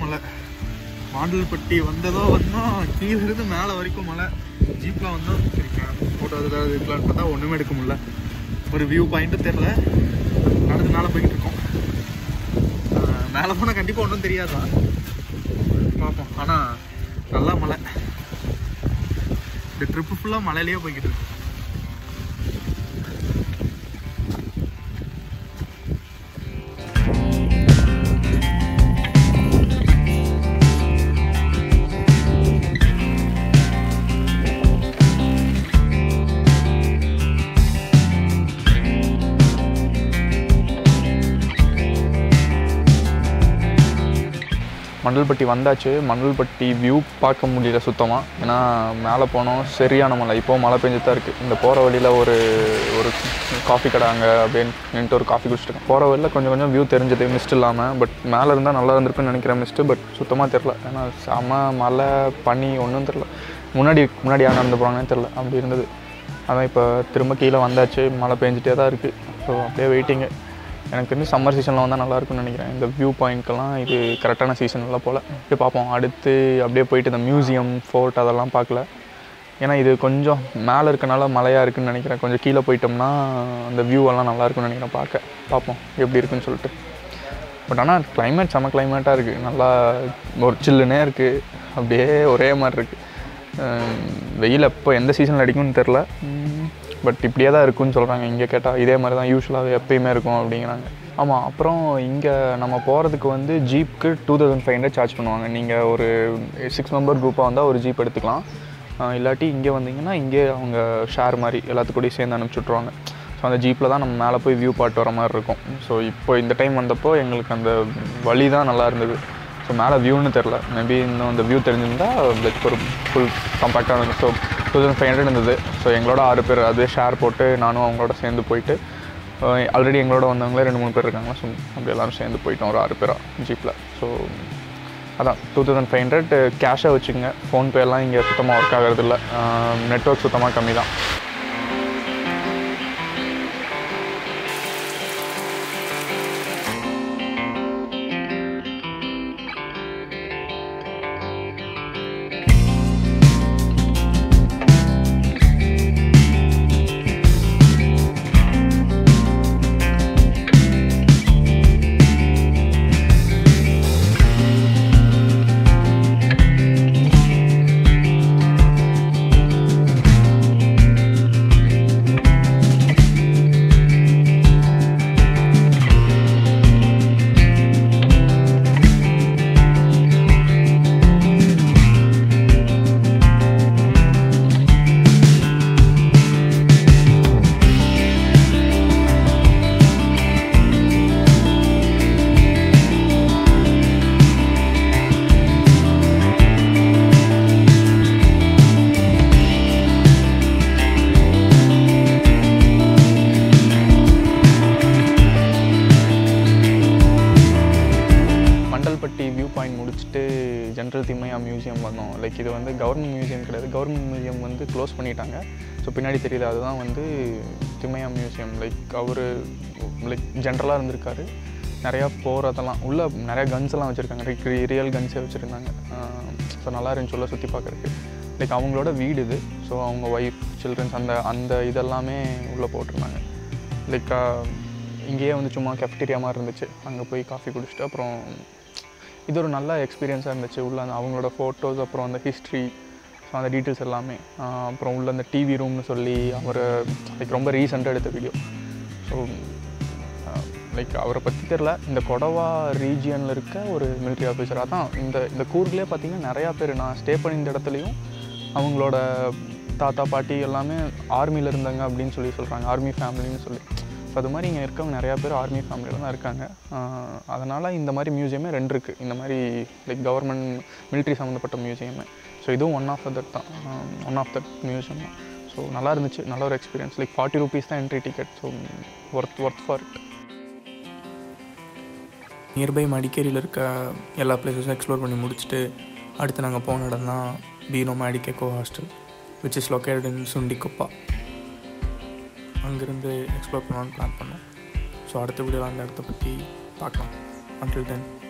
மலை மாண்டல்பட்டி வந்ததோ வந்தோம் கீழே இருந்து மேலே வரைக்கும் மலை ஜீப்பில் வந்தோம் இருக்கேன் ஃபோட்டோ ஏதாவது இருக்கலான்னு பார்த்தா ஒன்றுமே எடுக்க முடியல ஒரு வியூ பாயிண்ட்டும் தெரில நடந்து மேலே போய்கிட்டு இருக்கோம் ஆஹ் மேலே போனால் கண்டிப்பாக ஒன்றும் தெரியாதான் பார்ப்போம் ஆனால் நல்லா மலை இந்த ட்ரிப்பு ஃபுல்லாக மலையிலேயே போய்கிட்டு இருக்கு மண்டல்பட்டி வந்தாச்சு மண்டல்பட்டி வியூ பார்க்க முடியல சுத்தமாக ஏன்னா மேலே போனோம் சரியான மழை இப்போ மழை பெஞ்சிட்டு தான் இருக்குது இந்த போகிற வழியில் ஒரு ஒரு காஃபி கடை அங்கே அப்படின்னு நின்றுட்டு ஒரு காஃபி குடிச்சிட்டு இருக்கேன் போகிற வழியில் கொஞ்சம் கொஞ்சம் வியூ தெரிஞ்சது மிஸ்ட் இல்லாமல் பட் மேலே இருந்தால் நல்லா இருந்திருக்குன்னு நினைக்கிறேன் மிஸ்ட்டு பட் சுத்தமாக தெரில ஏன்னா செம மழை பனி ஒன்றும் தெரில முன்னாடி முன்னாடி யார் நடந்து போகிறாங்கன்னு தெரில அப்படி இருந்தது அதான் இப்போ திரும்ப கீழே வந்தாச்சு மழை பெஞ்சிட்டே தான் இருக்குது ஸோ அப்படியே வெயிட்டிங்கு எனக்கு தெரிஞ்சு சம்மர் சீசனில் வந்தால் நல்லா இருக்கும்னு நினைக்கிறேன் இந்த வியூ பாயிண்ட்க்கெல்லாம் இது கரெக்டான சீசனில் போல் அப்படியே பார்ப்போம் அடுத்து அப்படியே போயிட்டு இந்த மியூசியம் ஃபோர்ட் அதெல்லாம் பார்க்கல ஏன்னா இது கொஞ்சம் மேலே இருக்கனால மழையாக இருக்குன்னு நினைக்கிறேன் கொஞ்சம் கீழே போயிட்டோம்னா அந்த வியூ எல்லாம் நல்லா இருக்கும்னு நினைக்கிறேன் பார்க்க பார்ப்போம் எப்படி இருக்குன்னு சொல்லிட்டு பட் ஆனால் climate செம கிளைமேட்டாக இருக்குது நல்லா ஒரு சில்லுனே இருக்குது அப்படியே ஒரே மாதிரி இருக்குது வெயில் எப்போ எந்த சீசனில் அடிக்கும்னு தெரில பட் இப்படியே தான் இருக்குன்னு சொல்கிறாங்க இங்கே கேட்டால் இதே மாதிரி தான் யூஸ்வலாகவே எப்பயுமே இருக்கும் அப்படிங்கிறாங்க ஆமாம் அப்புறம் இங்கே நம்ம போகிறதுக்கு வந்து ஜீப்புக்கு two thousand five hundred charge பண்ணுவாங்க நீங்கள் ஒரு சிக்ஸ் மெம்பர் குரூப்பாக வந்தால் ஒரு ஜீப் எடுத்துக்கலாம் ஆஹ் இல்லாட்டி இங்கே வந்தீங்கன்னா இங்கே அவங்க ஷேர் மாதிரி எல்லாத்துக்கூடயும் சேர்ந்து அனுப்பிச்சி விட்ருவாங்க ஸோ அந்த ஜீப்பில் தான் நம்ம மேலே போய் வியூ பாட்டு வர மாதிரி இருக்கும் ஸோ இப்போ இந்த டைம் வந்தப்போ எங்களுக்கு அந்த வழி தான் நல்லா இருந்தது ஸோ மேலே வியூன்னு தெரில மேபி இன்னும் அந்த வியூ தெரிஞ்சிருந்தா லைக் ஒரு ஃபுல் காம்பேக்டாக இருந்தது so two thousand five hundred இருந்தது ஸோ எங்களோட ஆறு பேர் அதுவே ஷேர் போட்டு நானும் அவங்களோட சேர்ந்து போயிட்டு ஆல்ரெடி எங்களோட வந்தவங்களே ரெண்டு மூணு பேர் இருக்காங்க ஸோ அப்படி எல்லாரும் சேர்ந்து போயிட்டோம் ஒரு ஆறு பேராக ஜீப்பில் ஸோ அதான் டூ தௌசண்ட் ஃபைவ் ஹண்ட்ரட் கேஷாக வச்சுக்கோங்க ஃபோன்பேலாம் இங்கே சுத்தமாக ஒர்க் ஆகிறது இல்லை நெட்ஒர்க் சுத்தமாக கம்மி தான் மண்டல்பட்டி வியூ பாயிண்ட் முடிச்சுட்டு ஜென்ரல் திம்மையா மியூசியம் வந்தோம் லைக் இது வந்து கவர்மெண்ட் மியூசியம் கிடையாது கவர்மெண்ட் மியூசியம் வந்து க்ளோஸ் பண்ணிட்டாங்க ஸோ பின்னாடி தெரியுது அதுதான் வந்து திம்மையா மியூசியம் லைக் அவர் லைக் ஜென்ரலாக இருந்திருக்காரு நிறையா போகிறதெல்லாம் உள்ள நிறையா கன்ஸ் எல்லாம் வச்சுருக்காங்க லைக் ரியல் கன்ஸே வச்சுருந்தாங்க ஸோ நல்லா இருந்துச்சு உள்ள சுற்றி பார்க்குறதுக்கு லைக் அவங்களோட வீடு இது ஸோ அவங்க ஒய்ஃப் சில்ட்ரன்ஸ் அந்த அந்த இதெல்லாமே உள்ளே போட்டிருந்தாங்க லைக் இங்கேயே வந்து சும்மா கெஃப்டீரியா மாதிரி இருந்துச்சு அங்கே போய் காஃபி குடிச்சிட்டு அப்புறம் இது ஒரு நல்ல எக்ஸ்பீரியன்ஸாக இருந்துச்சு உள்ள அந்த அவங்களோட ஃபோட்டோஸ் அப்புறம் அந்த ஹிஸ்ட்ரி ஸோ அந்த டீட்டெயில்ஸ் எல்லாமே ஆஹ் அப்புறம் உள்ள அந்த டிவி ரூம்னு சொல்லி அவர் லைக் ரொம்ப ரீசெண்டாக எடுத்த வீடியோ ஸோ லைக் அவரை பற்றி தெரில இந்த கொடவா ரீஜியனில் இருக்க ஒரு military ஆஃபீஸர் அதான் இந்த இந்த கூர்லேயே பார்த்தீங்கன்னா நிறையா பேர் நான் ஸ்டே பண்ணியிருந்த இடத்துலையும் அவங்களோட தாத்தா பாட்டி எல்லாமே ஆர்மியில் இருந்தாங்க அப்படின்னு சொல்லி சொல்கிறாங்க ஆர்மி ஃபேமிலின்னு சொல்லி ஸோ அது மாதிரி இங்கே இருக்கவங்க நிறையா பேர் ஆர்மி ஃபேமிலியில் தான் இருக்காங்க அதனால் இந்த மாதிரி மியூசியமே ரெண்டு இருக்குது இந்த மாதிரி லைக் கவர்மெண்ட் military சம்மந்தப்பட்ட மியூசியமே ஸோ இதுவும் ஒன் ஆஃப் தட் தான் ஒன் ஆஃப் தட் மியூசியம் தான் ஸோ நல்லா இருந்துச்சு நல்ல ஒரு எக்ஸ்பீரியன்ஸ் லைக் ஃபார்ட்டி ருபீஸ் தான் entry ticket so worth worth for it nearby மடிக்கேரியில் இருக்க எல்லா பிளேஸஸும் எக்ஸ்ப்ளோர் பண்ணி முடிச்சுட்டு அடுத்து நாங்கள் போன இடம் தான் பீனோ மேடிகேக்கோ hostel which is located in Sundikoppa அங்கேருந்து எக்ஸ்ப்ளோர் பண்ணலான்னு பிளான் பண்ணோம் ஸோ அடுத்த வீடியோவில் அந்த இடத்த பற்றி பார்க்கலாம் அன்டில் தென்